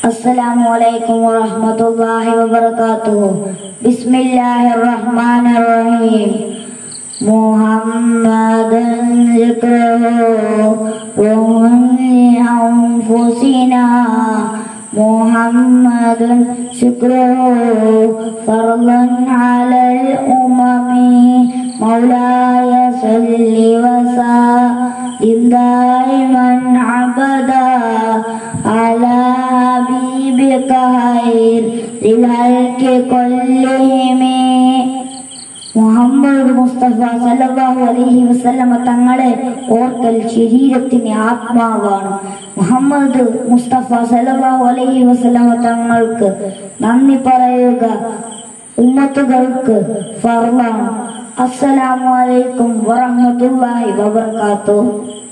السلام عليكم ورحمة الله وبركاته بسم الله الرحمن الرحيم محمد ذكره ومن لأنفسنا محمد شكره فرضا على الأمم مولاي صل وسلم دائما عبدا على حبيبك خير للهلك كلهم മുഹമ്മദ് മുസ്തഫ സല്ലല്ലാഹു അലൈഹി വസല്ലമ തങ്ങളെ ഓർക്കൽ ശരീരത്തിന് ആത്മാവാണ് മുഹമ്മദ് മുസ്തഫ സല്ലല്ലാഹു അലൈഹി വസല്ലമ തങ്ങൾക്ക് നന്ദി പറയുക ഉമ്മത്തുകൾക്ക് ഫർളാണ് അസ്സലാമു അലൈക്കും വറഹ്മത്തുള്ളാഹി വബർക്കാത്തു